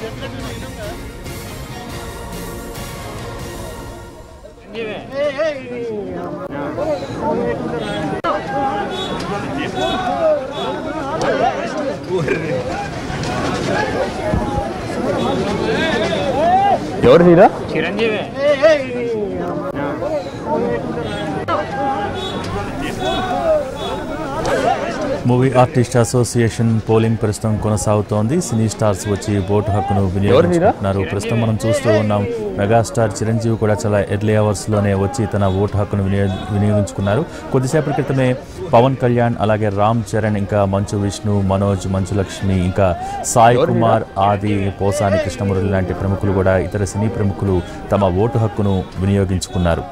ఎవరు hero Chiranjeevi movie artist association polling ప్రస్తుతం కొనసాగుతోంది సినీ స్టార్స్ వచ్చి ఓటు హక్కును వినియోగించుకుంటున్నారు ప్రస్తుతం మనం చూస్తూ ఉన్నాం మెగాస్టార్ చిరంజీవి కూడా చాలా ఎర్లీ అవర్స్ లోనే వచ్చి తన ఓటు హక్కును వినియోగ వినియోగించుకున్నారు కొద్దిసేపటి క్రితమే పవన్ కళ్యాణ్ అలాగే రామ్ చరణ్ ఇంకా మంచు విష్ణు మనోజ్ మంచు లక్ష్మి ఇంకా సాయి కుమార్ ఆది పోసాని కృష్ణమురళి లాంటి ప్రముఖులు కూడా ఇతర సినీ ప్రముఖులు తమ ఓటు హక్కును వినియోగించుకున్నారు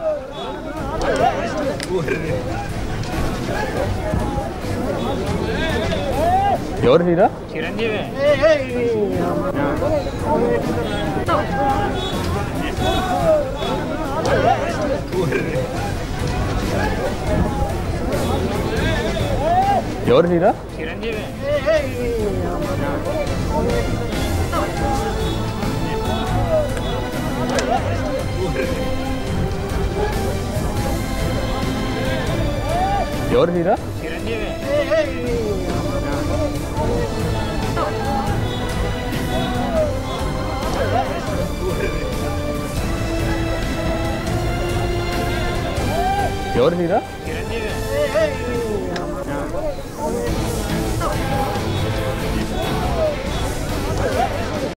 ఎవరు హీరో చిరంజీవి ఎవరు హీరో చిరంజీవి ఎవరు హీరో చిరంజీవి ఎవరు హీరో చిరంజీవి